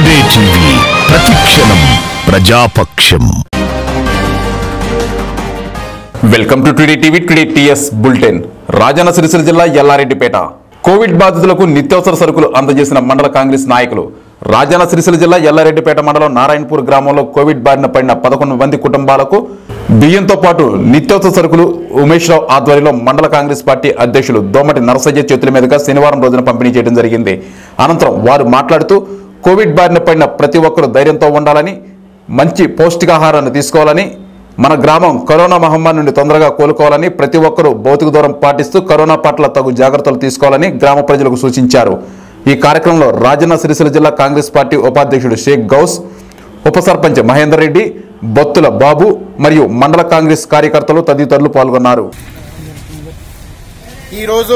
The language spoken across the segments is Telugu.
టుడే టీవీ ప్రతిక్షణం ప్రజాపక్షం welcome to today TV today TS bulletin Rajanna Sircilla జిల్లా ఎల్లారెడ్డిపేట కోవిడ్ బాధితులకు నిత్యావసర సరుకులు అందజేసిన మండల కాంగ్రెస్ నాయకులు రాజన్న సిరిసిల్ల జిల్లా ఎల్లారెడ్డిపేట మండలం నారాయణపూర్ గ్రామంలో కోవిడ్ బారిన పడిన పదకొండు మంది కుటుంబాలకు బియ్యంతో పాటు నిత్యావసర సరుకులు ఉమేష్ రావు ఆధ్వర్యంలో మండల కాంగ్రెస్ పార్టీ అధ్యక్షులు దోమటి నరసయ్య చేతుల మీదుగా శనివారం రోజున పంపిణీ చేయడం జరిగింది అనంతరం వారు మాట్లాడుతూ కోవిడ్ బారిన పడిన ప్రతి ఒక్కరూ ధైర్యంతో ఉండాలని మంచి పౌష్టికాహారాన్ని తీసుకోవాలని మన గ్రామం కరోనా మహమ్మారి నుండి తొందరగా కోలుకోవాలని ప్రతి ఒక్కరూ భౌతిక దూరం పాటిస్తూ కరోనా పట్ల తగు జాగ్రత్తలు తీసుకోవాలని గ్రామ ప్రజలకు సూచించారు ఈ కార్యక్రమంలో రాజన్న సిరిసిల్ల జిల్లా కాంగ్రెస్ పార్టీ ఉపాధ్యక్షుడు షేక్ గౌస్ ఉప సర్పంచ్ మహేందర్ రెడ్డి బొత్తుల బాబు మరియు మండల కాంగ్రెస్ కార్యకర్తలు తదితరులు పాల్గొన్నారు ఈరోజు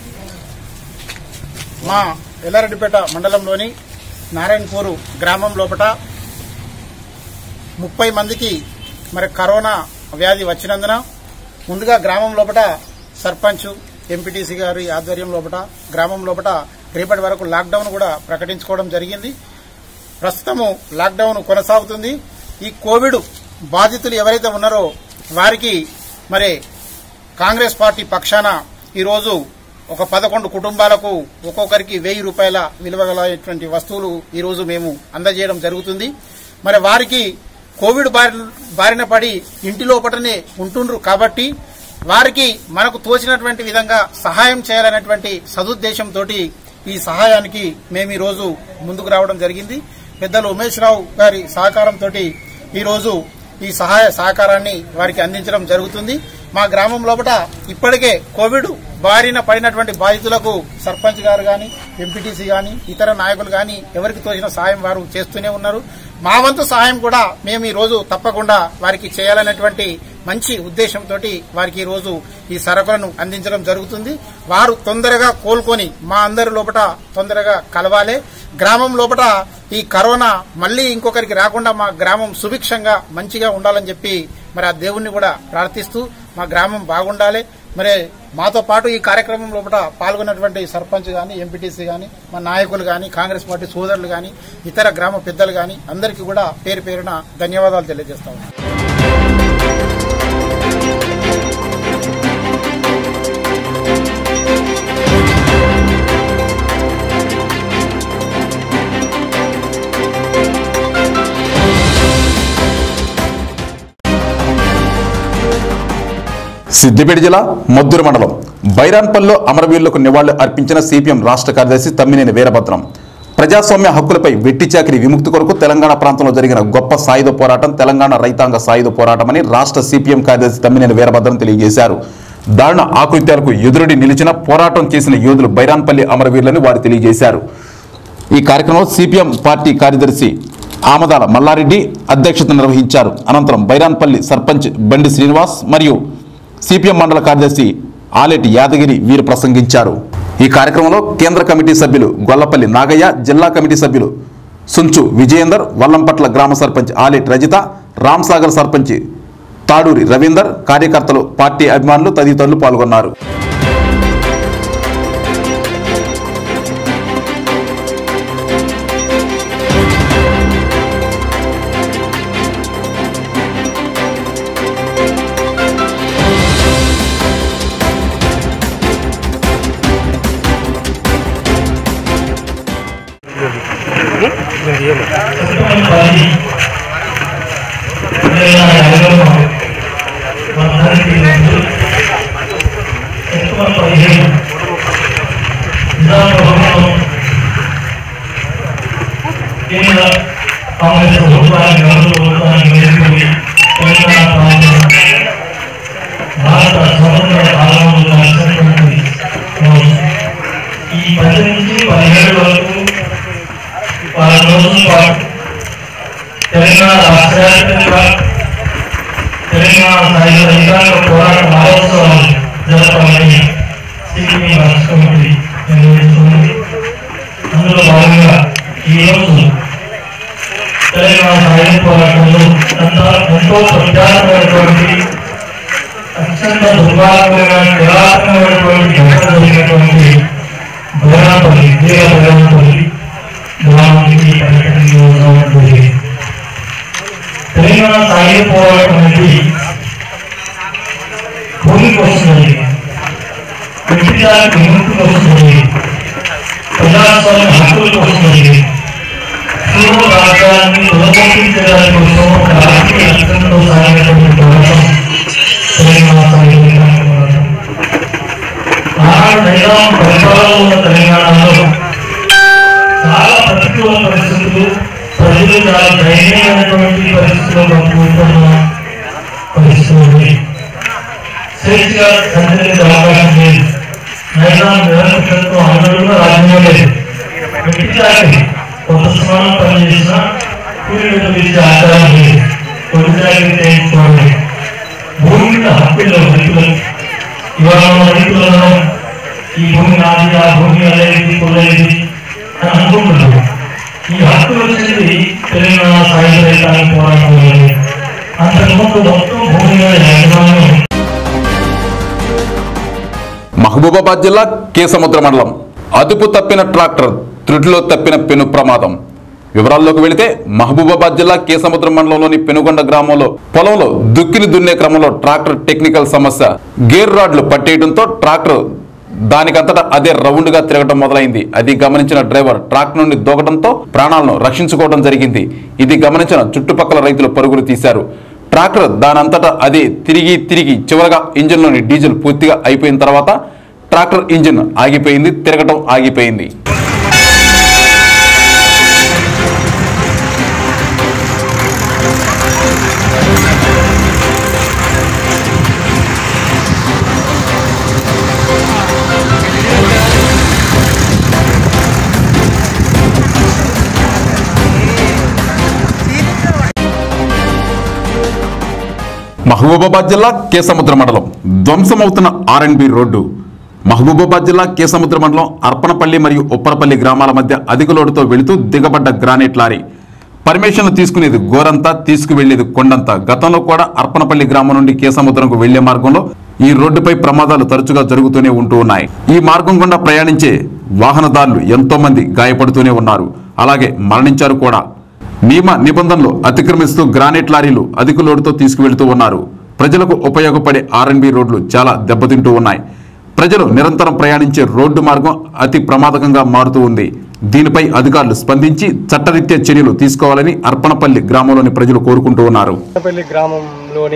మా ఎల్లారెడ్డిపేట మండలంలోని నారాయణపూరు గ్రామం లోపట ముప్పై మందికి మరి కరోనా వ్యాధి వచ్చినందున ముందుగా గ్రామం లోపట సర్పంచ్ ఎంపీటీసీ గారి ఆధ్వర్యం లోపట గ్రామం లోపట రేపటి వరకు లాక్డౌన్ కూడా ప్రకటించుకోవడం జరిగింది ప్రస్తుతము లాక్డౌన్ కొనసాగుతుంది ఈ కోవిడ్ బాధితులు ఎవరైతే ఉన్నారో వారికి మరి కాంగ్రెస్ పార్టీ పక్షాన ఈరోజు ఒక పదకొండు కుటుంబాలకు ఒక్కొక్కరికి వెయ్యి రూపాయల విలువ గలటువంటి వస్తువులు ఈరోజు మేము అందజేయడం జరుగుతుంది మరి వారికి కోవిడ్ బారి బారిన పడి ఇంటి లోపటనే ఉంటుండ్రు కాబట్టి వారికి మనకు తోచినటువంటి విధంగా సహాయం చేయాలనేటువంటి సదుద్దేశంతో ఈ సహాయానికి మేము ఈరోజు ముందుకు రావడం జరిగింది పెద్దలు ఉమేష్ రావు గారి సహకారంతో ఈరోజు ఈ సహాయ సహకారాన్ని వారికి అందించడం జరుగుతుంది మా గ్రామం లోపల ఇప్పటికే కోవిడ్ బారిన పడినటువంటి బాధితులకు సర్పంచ్ గారు గాని ఎంపీటీసీ గాని ఇతర నాయకులు గాని ఎవరికి తోచిన సాయం వారు చేస్తూనే ఉన్నారు మా వంతు సహాయం కూడా మేము ఈ రోజు తప్పకుండా వారికి చేయాలనేటువంటి మంచి ఉద్దేశంతో వారికి ఈ రోజు ఈ సరకులను అందించడం జరుగుతుంది వారు తొందరగా కోలుకొని మా అందరి లోపల తొందరగా కలవాలి గ్రామం లోపల ఈ కరోనా మళ్ళీ ఇంకొకరికి రాకుండా మా గ్రామం సుభిక్షంగా మంచిగా ఉండాలని చెప్పి మరి ఆ దేవుణ్ణి కూడా ప్రార్థిస్తూ మా గ్రామం బాగుండాలి మరి మాతో పాటు ఈ కార్యక్రమం లోపల పాల్గొన్నటువంటి సర్పంచ్ గాని ఎంపీటీసీ గాని మా నాయకులు గాని కాంగ్రెస్ పార్టీ సోదరులు గాని ఇతర గ్రామ పెద్దలు గాని అందరికీ కూడా పేరు పేరున ధన్యవాదాలు తెలియజేస్తా ఉన్నాను సిద్దిపేట జిల్లా మద్దూరు మండలం బైరాన్పల్లిలో అమరవీరులకు నివాళులు అర్పించిన సిపిఎం రాష్ట్ర కార్యదర్శి తమ్మినేని వీరభద్రం ప్రజాస్వామ్య హక్కులపై వెట్టి చాకిరి విముక్తి కొరకు తెలంగాణ ప్రాంతంలో జరిగిన గొప్ప సాయుధ పోరాటం తెలంగాణ రైతాంగ సాయుధ పోరాటమని రాష్ట్ర సిపిఎం కార్యదర్శి తమ్మినేని వీరభద్రం తెలియజేశారు దారుణ ఆకృత్యాలకు ఎదురుడి నిలిచిన పోరాటం చేసిన యోధులు బైరాన్పల్లి అమరవీరులని వారు తెలియజేశారు ఈ కార్యక్రమంలో సిపిఎం పార్టీ కార్యదర్శి ఆమదాల మల్లారెడ్డి అధ్యక్షత నిర్వహించారు అనంతరం బైరాన్పల్లి సర్పంచ్ బండి శ్రీనివాస్ మరియు సిపిఎం మండల కార్యదర్శి ఆలేటి యాదగిరి వీరు ప్రసంగించారు ఈ కార్యక్రమంలో కేంద్ర కమిటీ సభ్యులు గొల్లపల్లి నాగయ్య జిల్లా కమిటీ సభ్యులు సుంచు విజయేందర్ వల్లంపట్ల గ్రామ సర్పంచ్ ఆలేటి రజిత రామ్సాగర్ సర్పంచ్ తాడూరి రవీందర్ కార్యకర్తలు పార్టీ అభిమానులు తదితరులు పాల్గొన్నారు కేంద్ర కాంగ్రెస్ ప్రభుత్వాన్ని గౌరవ ప్రభుత్వాన్ని ఎదుర్కొని తెలంగాణ ప్రాంతం భారత స్వతంత్ర కాలంలో నడిచినటువంటి రోజు. ఈ పది నుంచి పదిహేడు వరకు వారం రోజుల పాటు తెలంగాణ రాష్ట్రవ్యాప్తంగా తెలంగాణ సాయుధ రైతాంగ పోరాట మహోత్సవాలు జరపాలని సిపిఎం రాష్ట్ర కమిటీ నిర్వహిస్తుంది అందులో భాగంగా ఈరోజు తెలంగాణ సాయుధ పోరాటంలో అంతా ఎంతో ప్రత్యేకమైనటువంటి అత్యంత దుర్మార్గమైన కిరాతకమైనటువంటి ఘటన జరిగినటువంటి బైరాపల్లి వీర బైరాపల్లి గ్రామానికి పర్యటనకి ఉన్నటువంటి తెలంగాణ సాయుధ పోరాటం అనేది భూమి కోసం జరిగింది వ్యక్తిగత విముక్తి కోసం జరిగింది ప్రజాస్వామ్య హక్కుల కోసం జరిగింది పూర్వ రాష్ట్రాన్ని పునరుద్ధరించడానికి కోసం ఒక రాజకీయ లక్ష్యంతో సాగినటువంటి పోరాటం తెలంగాణ సాయుధ పోరాటం ఆనాడు నైజాం పరిపాలనలో ఉన్న తెలంగాణలో చాలా ప్రతికూల పరిస్థితులు ప్రజలు చాలా దయనీయమైనటువంటి పరిస్థితుల్లో బతుకుతున్న పరిస్థితులు ఉన్నాయి స్వేచ్ఛగా సంచరించే అవకాశం లేదు నైజాం నిరంతరంతో అందరూ రాజ్యం లేదు వ్యక్తి చాకరి కొంత సమానం పనిచేసిన కూలి నిర్వహించే ఆచారం లేదు కొద్ది చాకరి చేయించుకోవడం లేదు. భూమి మీద హక్కులు రైతులు ఇవాళ మన రైతులను ఈ భూమి నాది ఆ భూమి అనేది కొలేదు అని అనుకుంటున్నారు ఈ హక్కులు వచ్చింది తెలంగాణ సాయుధ రైతాంగ పోరాటం వల్లనే. అంతకుముందు మొత్తం భూమి మీద యాజమాన్యం మహబూబాబాద్ జిల్లా కేసముద్ర మండలం అదుపు తప్పిన ట్రాక్టర్ త్రుటిలో తప్పిన పెను ప్రమాదం వివరాల్లోకి వెళితే మహబూబాబాద్ జిల్లా కేసముద్ర మండలంలోని పెనుగొండ గ్రామంలో పొలంలో దుక్కిని దున్నే క్రమంలో ట్రాక్టర్ టెక్నికల్ సమస్య గేర్ రాడ్లు పట్టేయడంతో ట్రాక్టర్ దానికంతటా అదే రౌండ్ గా తిరగడం మొదలైంది అది గమనించిన డ్రైవర్ ట్రాక్ నుండి దూకడంతో ప్రాణాలను రక్షించుకోవడం జరిగింది ఇది గమనించిన చుట్టుపక్కల రైతులు పరుగులు తీశారు ట్రాక్టర్ దానంతటా అదే తిరిగి తిరిగి చివరగా ఇంజిన్లోని డీజిల్ పూర్తిగా అయిపోయిన తర్వాత ట్రాక్టర్ ఇంజిన్ ఆగిపోయింది తిరగటం ఆగిపోయింది మహబూబాబాద్ జిల్లా కేసముద్ర మండలం ధ్వంసమవుతున్న ఆర్ఎండ్బి రోడ్డు మహబూబాబాద్ జిల్లా కేసముద్ర మండలం అర్పణపల్లి మరియు ఉప్పరపల్లి గ్రామాల మధ్య అధిక లోడుతో వెళుతూ దిగబడ్డ గ్రానైట్ లారీ పర్మిషన్లు తీసుకునేది గోరంతా తీసుకువెళ్లేది కొండంతా గతంలో కూడా అర్పణపల్లి గ్రామం నుండి కేసముద్రంకు వెళ్లే మార్గంలో ఈ రోడ్డుపై ప్రమాదాలు తరచుగా జరుగుతూనే ఉంటూ ఉన్నాయి ఈ మార్గం గుండా ప్రయాణించే వాహనదారులు ఎంతో మంది గాయపడుతూనే ఉన్నారు అలాగే మరణించారు కూడా నియమ నిబంధనలు అతిక్రమిస్తూ గ్రానైట్ లారీలు అధిక లోడుతో తీసుకువెళ్తూ ఉన్నారు ప్రజలకు ఉపయోగపడే ఆర్ఎన్బి రోడ్లు చాలా దెబ్బతింటూ ఉన్నాయి ప్రజలు నిరంతరం ప్రయాణించే రోడ్డు మార్గం అతి ప్రమాదకంగా మారుతూ ఉంది దీనిపై అధికారులు స్పందించి చట్టరీత్యా చర్యలు తీసుకోవాలని అర్పణపల్లి గ్రామంలోని ప్రజలు కోరుకుంటూ ఉన్నారు కొత్తపల్లి గ్రామంలోని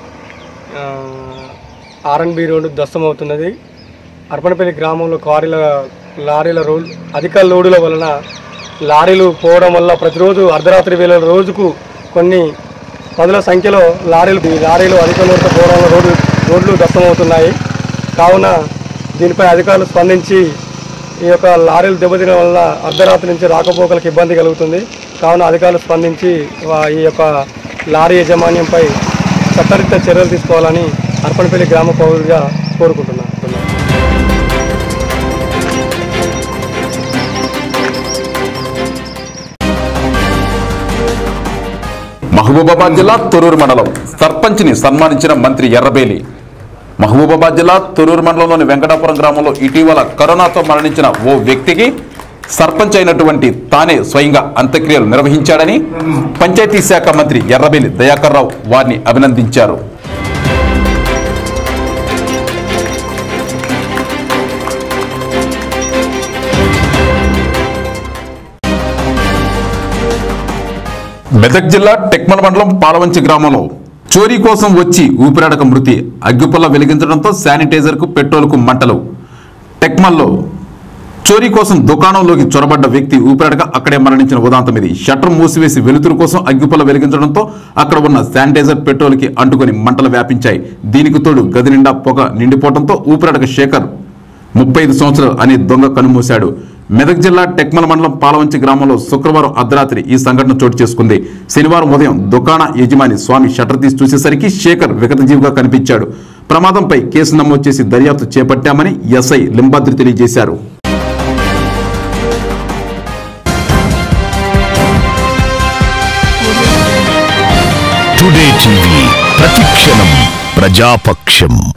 ఆర్ఎన్బి రోడ్డు దస్తమవుతున్నది అర్పణపల్లి గ్రామంలో కారీల లారీల రోడ్ అధిక లోడుల వలన లారీలు పోవడం వల్ల ప్రతిరోజు అర్ధరాత్రి వేళ రోజుకు కొన్ని పదుల సంఖ్యలో లారీలు ఈ లారీలు అధిక లోడుతో పోవడం వల్ల రోడ్డు రోడ్లు దత్తమవుతున్నాయి కావున దీనిపై అధికారులు స్పందించి ఈ యొక్క లారీలు దెబ్బతినడం వల్ల అర్ధరాత్రి నుంచి రాకపోకలకు ఇబ్బంది కలుగుతుంది కావున అధికారులు స్పందించి వా- ఈ యొక్క లారీ యాజమాన్యంపై చట్టరీత్యా చర్యలు తీసుకోవాలని అర్పణపల్లి గ్రామ పౌరుడిగా కోరుకుంటున్నాను మహబూబాబాద్ జిల్లా తొరూరు మండలం సర్పంచ్ని సన్మానించిన మంత్రి ఎర్రబేలి మహబూబాబాద్ జిల్లా తొరూరు మండలంలోని వెంకటాపురం గ్రామంలో ఇటీవల కరోనాతో మరణించిన ఓ వ్యక్తికి సర్పంచ్ అయినటువంటి తానే స్వయంగా అంత్యక్రియలు నిర్వహించాడని పంచాయతీ శాఖ మంత్రి ఎర్రబేలి దయాకర్ రావు వారిని అభినందించారు మెదక్ జిల్లా టెక్మల్ మండలం పాలవంచి గ్రామంలో చోరీ కోసం వచ్చి ఊపిరాడక మృతి అగ్గిపుల్ల వెలిగించడంతో శానిటైజర్ కు పెట్రోల్ కు మంటలు టెక్మల్లో చోరీ కోసం దుకాణంలోకి చొరబడ్డ వ్యక్తి ఊపిరాడక అక్కడే మరణించిన ఉదాంతం ఇది షట్టర్ మూసివేసి వెలుతురు కోసం అగ్గిపుల్ల వెలిగించడంతో అక్కడ ఉన్న శానిటైజర్ పెట్రోల్ కి అంటుకొని మంటలు వ్యాపించాయి దీనికి తోడు గది నిండా పొగ నిండిపోవడంతో ఊపిరాడక శేఖర్ ముప్పై ఐదు సంవత్సరాలు అనే దొంగ కనుమూశాడు మెదక్ జిల్లా టెక్మల మండలం పాలవంచి గ్రామంలో శుక్రవారం అర్ధరాత్రి ఈ సంఘటన చోటు చేసుకుంది శనివారం ఉదయం దుకాణ యజమాని స్వామి షట్టర్ తీసి చూసేసరికి శేఖర్ విగతజీవిగా కనిపించాడు ప్రమాదంపై కేసు నమోదు చేసి దర్యాప్తు చేపట్టామని ఎస్ఐ లింబాద్రి తెలియజేశారు టుడే టీవీ ప్రతిక్షణం ప్రజాపక్షం